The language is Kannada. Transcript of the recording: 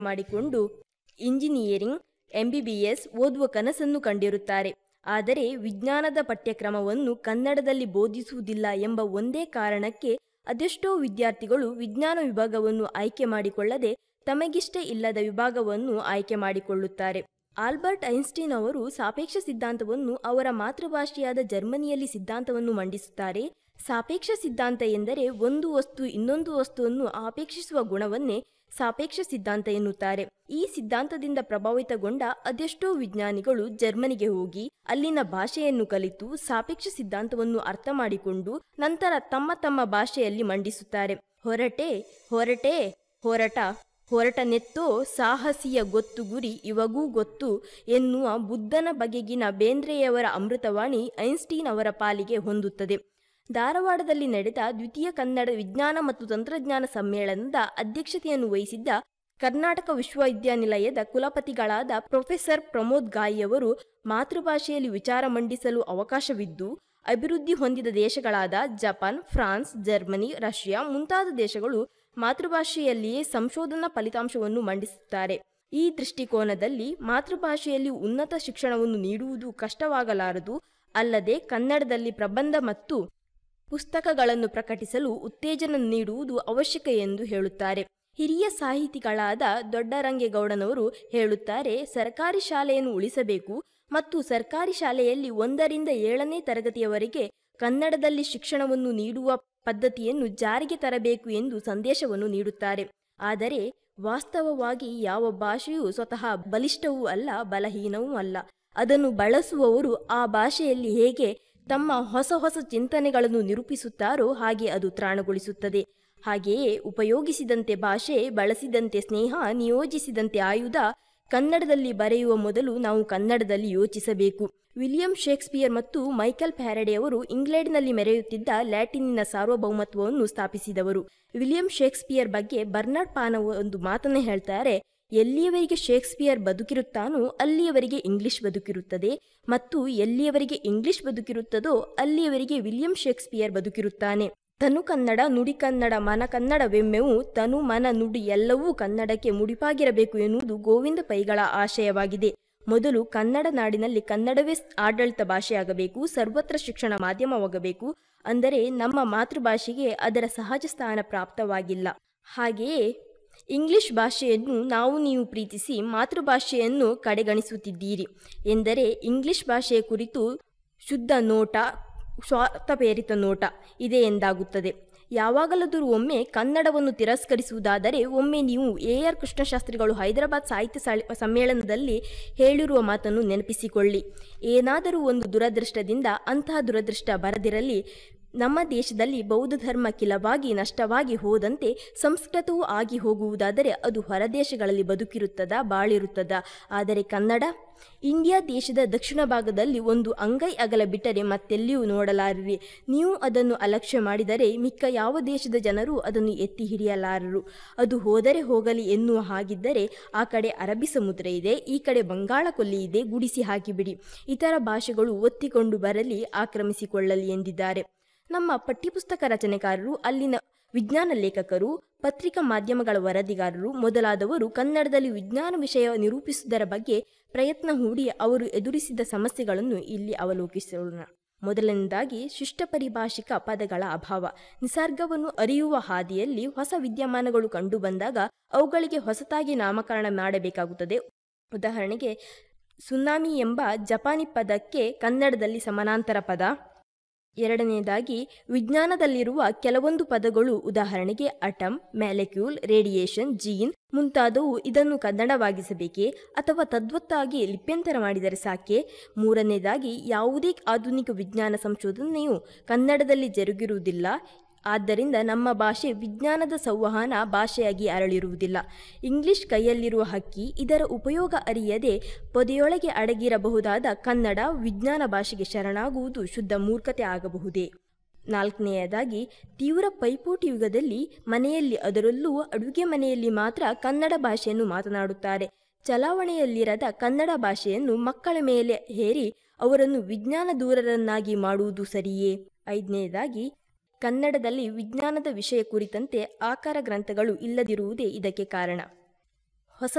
ಮಾಡಿಕೊಂಡು ಇಂಜಿನಿಯರಿಂಗ್ ಎಂಬಿಬಿಎಸ್ ಓದುವ ಕನಸನ್ನು ಕಂಡಿರುತ್ತಾರೆ ಆದರೆ ವಿಜ್ಞಾನದ ಪಠ್ಯಕ್ರಮವನ್ನು ಕನ್ನಡದಲ್ಲಿ ಬೋಧಿಸುವುದಿಲ್ಲ ಎಂಬ ಒಂದೇ ಕಾರಣಕ್ಕೆ ಅದೆಷ್ಟೋ ವಿದ್ಯಾರ್ಥಿಗಳು ವಿಜ್ಞಾನ ವಿಭಾಗವನ್ನು ಆಯ್ಕೆ ಮಾಡಿಕೊಳ್ಳದೆ ತಮಗಿಷ್ಟ ಇಲ್ಲದ ವಿಭಾಗವನ್ನು ಆಯ್ಕೆ ಮಾಡಿಕೊಳ್ಳುತ್ತಾರೆ ಆಲ್ಬರ್ಟ್ ಐನ್ಸ್ಟೀನ್ ಅವರು ಸಾಪೇಕ್ಷ ಸಿದ್ಧಾಂತವನ್ನು ಅವರ ಮಾತೃಭಾಷೆಯಾದ ಜರ್ಮನಿಯಲ್ಲಿ ಸಿದ್ಧಾಂತವನ್ನು ಮಂಡಿಸುತ್ತಾರೆ ಸಾಪೇಕ್ಷ ಸಿದ್ಧಾಂತ ಎಂದರೆ ಒಂದು ವಸ್ತು ಇನ್ನೊಂದು ವಸ್ತುವನ್ನು ಆಪೇಕ್ಷಿಸುವ ಗುಣವನ್ನೇ ಸಾಪೇಕ್ಷ ಸಿದ್ಧಾಂತ ಎನ್ನುತ್ತಾರೆ ಈ ಸಿದ್ಧಾಂತದಿಂದ ಪ್ರಭಾವಿತಗೊಂಡ ಅದೆಷ್ಟೋ ವಿಜ್ಞಾನಿಗಳು ಜರ್ಮನಿಗೆ ಹೋಗಿ ಅಲ್ಲಿನ ಭಾಷೆಯನ್ನು ಕಲಿತು ಸಾಪೇಕ್ಷ ಸಿದ್ಧಾಂತವನ್ನು ಅರ್ಥ ಮಾಡಿಕೊಂಡು ನಂತರ ತಮ್ಮ ತಮ್ಮ ಭಾಷೆಯಲ್ಲಿ ಮಂಡಿಸುತ್ತಾರೆ ಹೊರಟೆ ಹೊರಟೆ ಹೊರಟ ಹೊರಟನೆತ್ತೋ ಸಾಹಸಿಯ ಗೊತ್ತು ಗುರಿ ಇವಗೂ ಗೊತ್ತು ಎನ್ನುವ ಬುದ್ಧನ ಬಗೆಗಿನ ಬೇಂದ್ರೆಯವರ ಅಮೃತವಾಣಿ ಐನ್ಸ್ಟೀನ್ ಅವರ ಪಾಲಿಗೆ ಹೊಂದುತ್ತದೆ ಧಾರವಾಡದಲ್ಲಿ ನಡೆದ ದ್ವಿತೀಯ ಕನ್ನಡ ವಿಜ್ಞಾನ ಮತ್ತು ತಂತ್ರಜ್ಞಾನ ಸಮ್ಮೇಳನದ ಅಧ್ಯಕ್ಷತೆಯನ್ನು ವಹಿಸಿದ್ದ ಕರ್ನಾಟಕ ವಿಶ್ವವಿದ್ಯಾನಿಲಯದ ಕುಲಪತಿಗಳಾದ ಪ್ರೊಫೆಸರ್ ಪ್ರಮೋದ್ ಗಾಯಿಯವರು ಮಾತೃಭಾಷೆಯಲ್ಲಿ ವಿಚಾರ ಮಂಡಿಸಲು ಅವಕಾಶವಿದ್ದು ಅಭಿವೃದ್ಧಿ ಹೊಂದಿದ ದೇಶಗಳಾದ ಜಪಾನ್ ಫ್ರಾನ್ಸ್ ಜರ್ಮನಿ ರಷ್ಯಾ ಮುಂತಾದ ದೇಶಗಳು ಮಾತೃಭಾಷೆಯಲ್ಲಿಯೇ ಸಂಶೋಧನಾ ಫಲಿತಾಂಶವನ್ನು ಮಂಡಿಸುತ್ತಾರೆ ಈ ದೃಷ್ಟಿಕೋನದಲ್ಲಿ ಮಾತೃಭಾಷೆಯಲ್ಲಿ ಉನ್ನತ ಶಿಕ್ಷಣವನ್ನು ನೀಡುವುದು ಕಷ್ಟವಾಗಲಾರದು ಅಲ್ಲದೆ ಕನ್ನಡದಲ್ಲಿ ಪ್ರಬಂಧ ಮತ್ತು ಪುಸ್ತಕಗಳನ್ನು ಪ್ರಕಟಿಸಲು ಉತ್ತೇಜನ ನೀಡುವುದು ಅವಶ್ಯಕ ಎಂದು ಹೇಳುತ್ತಾರೆ ಹಿರಿಯ ಸಾಹಿತಿಗಳಾದ ದೊಡ್ಡರಂಗೇಗೌಡನವರು ಹೇಳುತ್ತಾರೆ ಸರ್ಕಾರಿ ಶಾಲೆಯನ್ನು ಉಳಿಸಬೇಕು ಮತ್ತು ಸರ್ಕಾರಿ ಶಾಲೆಯಲ್ಲಿ ಒಂದರಿಂದ ಏಳನೇ ತರಗತಿಯವರೆಗೆ ಕನ್ನಡದಲ್ಲಿ ಶಿಕ್ಷಣವನ್ನು ನೀಡುವ ಪದ್ಧತಿಯನ್ನು ಜಾರಿಗೆ ತರಬೇಕು ಎಂದು ಸಂದೇಶವನ್ನು ನೀಡುತ್ತಾರೆ ಆದರೆ ವಾಸ್ತವವಾಗಿ ಯಾವ ಭಾಷೆಯೂ ಸ್ವತಃ ಬಲಿಷ್ಠವೂ ಅಲ್ಲ ಬಲಹೀನವೂ ಅಲ್ಲ ಅದನ್ನು ಬಳಸುವವರು ಆ ಭಾಷೆಯಲ್ಲಿ ಹೇಗೆ ತಮ್ಮ ಹೊಸ ಹೊಸ ಚಿಂತನೆಗಳನ್ನು ನಿರೂಪಿಸುತ್ತಾರೋ ಹಾಗೆ ಅದು ತ್ರಾಣಗೊಳಿಸುತ್ತದೆ ಹಾಗೆಯೇ ಉಪಯೋಗಿಸಿದಂತೆ ಭಾಷೆ ಬಳಸಿದಂತೆ ಸ್ನೇಹ ನಿಯೋಜಿಸಿದಂತೆ ಆಯುಧ ಕನ್ನಡದಲ್ಲಿ ಬರೆಯುವ ಮೊದಲು ನಾವು ಕನ್ನಡದಲ್ಲಿ ಯೋಚಿಸಬೇಕು ವಿಲಿಯಂ ಶೇಕ್ಸ್ಪಿಯರ್ ಮತ್ತು ಮೈಕಲ್ ಫ್ಯಾರಡೆ ಅವರು ಇಂಗ್ಲೆಂಡ್ನಲ್ಲಿ ಮೆರೆಯುತ್ತಿದ್ದ ಲ್ಯಾಟಿನಿನ ಸಾರ್ವಭೌಮತ್ವವನ್ನು ಸ್ಥಾಪಿಸಿದವರು ವಿಲಿಯಂ ಶೇಕ್ಸ್ಪಿಯರ್ ಬಗ್ಗೆ ಬರ್ನಾರ್ಡ್ ಪಾನ ಒಂದು ಮಾತನ್ನು ಹೇಳ್ತಾರೆ ಎಲ್ಲಿಯವರೆಗೆ ಶೇಕ್ಸ್ಪಿಯರ್ ಬದುಕಿರುತ್ತಾನೋ ಅಲ್ಲಿಯವರೆಗೆ ಇಂಗ್ಲಿಷ್ ಬದುಕಿರುತ್ತದೆ ಮತ್ತು ಎಲ್ಲಿಯವರೆಗೆ ಇಂಗ್ಲಿಷ್ ಬದುಕಿರುತ್ತದೋ ಅಲ್ಲಿಯವರೆಗೆ ವಿಲಿಯಂ ಶೇಕ್ಸ್ಪಿಯರ್ ಬದುಕಿರುತ್ತಾನೆ ತನು ಕನ್ನಡ ನುಡಿ ಕನ್ನಡ ಮನ ಕನ್ನಡವೆಮ್ಮೆವು ತನು ಮನ ನುಡಿ ಎಲ್ಲವೂ ಕನ್ನಡಕ್ಕೆ ಮುಡಿಪಾಗಿರಬೇಕು ಎನ್ನುವುದು ಗೋವಿಂದ ಪೈಗಳ ಆಶಯವಾಗಿದೆ ಮೊದಲು ಕನ್ನಡ ನಾಡಿನಲ್ಲಿ ಕನ್ನಡವೇ ಆಡಳಿತ ಭಾಷೆಯಾಗಬೇಕು ಸರ್ವತ್ರ ಶಿಕ್ಷಣ ಮಾಧ್ಯಮವಾಗಬೇಕು ಅಂದರೆ ನಮ್ಮ ಮಾತೃಭಾಷೆಗೆ ಅದರ ಸಹಜ ಸ್ಥಾನ ಪ್ರಾಪ್ತವಾಗಿಲ್ಲ ಹಾಗೆಯೇ ಇಂಗ್ಲಿಷ್ ಭಾಷೆಯನ್ನು ನಾವು ನೀವು ಪ್ರೀತಿಸಿ ಮಾತೃಭಾಷೆಯನ್ನು ಕಡೆಗಣಿಸುತ್ತಿದ್ದೀರಿ ಎಂದರೆ ಇಂಗ್ಲಿಷ್ ಭಾಷೆಯ ಕುರಿತು ಶುದ್ಧ ನೋಟ ಸ್ವಾರ್ಥಪೇರಿತ ನೋಟ ಇದೆ ಎಂದಾಗುತ್ತದೆ ಯಾವಾಗಲಾದರೂ ಒಮ್ಮೆ ಕನ್ನಡವನ್ನು ತಿರಸ್ಕರಿಸುವುದಾದರೆ ಒಮ್ಮೆ ನೀವು ಎ ಆರ್ ಕೃಷ್ಣಶಾಸ್ತ್ರಿಗಳು ಹೈದರಾಬಾದ್ ಸಾಹಿತ್ಯ ಸಮ್ಮೇಳನದಲ್ಲಿ ಹೇಳಿರುವ ಮಾತನ್ನು ನೆನಪಿಸಿಕೊಳ್ಳಿ ಏನಾದರೂ ಒಂದು ದುರದೃಷ್ಟದಿಂದ ಅಂತಹ ದುರದೃಷ್ಟ ಬರದಿರಲಿ ನಮ್ಮ ದೇಶದಲ್ಲಿ ಬೌದ್ಧ ಧರ್ಮ ಕಿಲವಾಗಿ ನಷ್ಟವಾಗಿ ಹೋದಂತೆ ಸಂಸ್ಕೃತವೂ ಆಗಿ ಹೋಗುವುದಾದರೆ ಅದು ಹೊರದೇಶಗಳಲ್ಲಿ ಬದುಕಿರುತ್ತದಾ ಬಾಳಿರುತ್ತದಾ ಆದರೆ ಕನ್ನಡ ಇಂಡಿಯಾ ದೇಶದ ದಕ್ಷಿಣ ಭಾಗದಲ್ಲಿ ಒಂದು ಅಂಗೈ ಅಗಲ ಬಿಟ್ಟರೆ ಮತ್ತೆಲ್ಲಿಯೂ ನೋಡಲಾರಿರಿ ನೀವು ಅದನ್ನು ಅಲಕ್ಷ್ಯ ಮಾಡಿದರೆ ಮಿಕ್ಕ ಯಾವ ದೇಶದ ಜನರು ಅದನ್ನು ಎತ್ತಿ ಹಿಡಿಯಲಾರರು ಅದು ಹೋದರೆ ಹೋಗಲಿ ಎನ್ನುವ ಹಾಗಿದ್ದರೆ ಆ ಕಡೆ ಅರಬ್ಬಿ ಸಮುದ್ರ ಇದೆ ಈ ಕಡೆ ಬಂಗಾಳ ಕೊಲ್ಲಿ ಇದೆ ಗುಡಿಸಿ ಹಾಕಿಬಿಡಿ ಇತರ ಭಾಷೆಗಳು ಒತ್ತಿಕೊಂಡು ಬರಲಿ ಆಕ್ರಮಿಸಿಕೊಳ್ಳಲಿ ಎಂದಿದ್ದಾರೆ ನಮ್ಮ ಪಠ್ಯಪುಸ್ತಕ ರಚನೆಕಾರರು ಅಲ್ಲಿನ ವಿಜ್ಞಾನ ಲೇಖಕರು ಪತ್ರಿಕಾ ಮಾಧ್ಯಮಗಳ ವರದಿಗಾರರು ಮೊದಲಾದವರು ಕನ್ನಡದಲ್ಲಿ ವಿಜ್ಞಾನ ವಿಷಯ ನಿರೂಪಿಸುವುದರ ಬಗ್ಗೆ ಪ್ರಯತ್ನ ಹೂಡಿ ಅವರು ಎದುರಿಸಿದ ಸಮಸ್ಯೆಗಳನ್ನು ಇಲ್ಲಿ ಅವಲೋಕಿಸೋಣ ಮೊದಲನೇದಾಗಿ ಶಿಷ್ಟ ಪರಿಭಾಷಿಕ ಪದಗಳ ಅಭಾವ ನಿಸರ್ಗವನ್ನು ಅರಿಯುವ ಹಾದಿಯಲ್ಲಿ ಹೊಸ ವಿದ್ಯಮಾನಗಳು ಕಂಡುಬಂದಾಗ ಅವುಗಳಿಗೆ ಹೊಸತಾಗಿ ನಾಮಕರಣ ಮಾಡಬೇಕಾಗುತ್ತದೆ ಉದಾಹರಣೆಗೆ ಸುನಾಮಿ ಎಂಬ ಜಪಾನಿ ಪದಕ್ಕೆ ಕನ್ನಡದಲ್ಲಿ ಸಮಾನಾಂತರ ಪದ ಎರಡನೆಯದಾಗಿ ವಿಜ್ಞಾನದಲ್ಲಿರುವ ಕೆಲವೊಂದು ಪದಗಳು ಉದಾಹರಣೆಗೆ ಅಟಮ್ ಮ್ಯಾಲೆಕ್ಯೂಲ್ ರೇಡಿಯೇಷನ್ ಜೀನ್ ಮುಂತಾದವು ಇದನ್ನು ಕನ್ನಡವಾಗಿಸಬೇಕೇ ಅಥವಾ ತದ್ವತ್ತಾಗಿ ಲಿಪ್ಯಂತರ ಮಾಡಿದರೆ ಸಾಕೆ ಮೂರನೇದಾಗಿ ಯಾವುದೇ ಆಧುನಿಕ ವಿಜ್ಞಾನ ಸಂಶೋಧನೆಯು ಕನ್ನಡದಲ್ಲಿ ಜರುಗಿರುವುದಿಲ್ಲ ಆದ್ದರಿಂದ ನಮ್ಮ ಭಾಷೆ ವಿಜ್ಞಾನದ ಸಂವಹನ ಭಾಷೆಯಾಗಿ ಅರಳಿರುವುದಿಲ್ಲ ಇಂಗ್ಲಿಷ್ ಕೈಯಲ್ಲಿರುವ ಹಕ್ಕಿ ಇದರ ಉಪಯೋಗ ಅರಿಯದೆ ಪೊದೆಯೊಳಗೆ ಅಡಗಿರಬಹುದಾದ ಕನ್ನಡ ವಿಜ್ಞಾನ ಭಾಷೆಗೆ ಶರಣಾಗುವುದು ಶುದ್ಧ ಮೂರ್ಖತೆ ಆಗಬಹುದೇ ನಾಲ್ಕನೆಯದಾಗಿ ತೀವ್ರ ಪೈಪೋಟಿ ಯುಗದಲ್ಲಿ ಮನೆಯಲ್ಲಿ ಅದರಲ್ಲೂ ಅಡುಗೆ ಮನೆಯಲ್ಲಿ ಮಾತ್ರ ಕನ್ನಡ ಭಾಷೆಯನ್ನು ಮಾತನಾಡುತ್ತಾರೆ ಚಲಾವಣೆಯಲ್ಲಿರದ ಕನ್ನಡ ಭಾಷೆಯನ್ನು ಮಕ್ಕಳ ಮೇಲೆ ಹೇರಿ ಅವರನ್ನು ವಿಜ್ಞಾನ ದೂರರನ್ನಾಗಿ ಮಾಡುವುದು ಸರಿಯೇ ಐದನೆಯದಾಗಿ ಕನ್ನಡದಲ್ಲಿ ವಿಜ್ಞಾನದ ವಿಷಯ ಕುರಿತಂತೆ ಆಕಾರ ಗ್ರಂಥಗಳು ಇಲ್ಲದಿರುವುದೇ ಇದಕ್ಕೆ ಕಾರಣ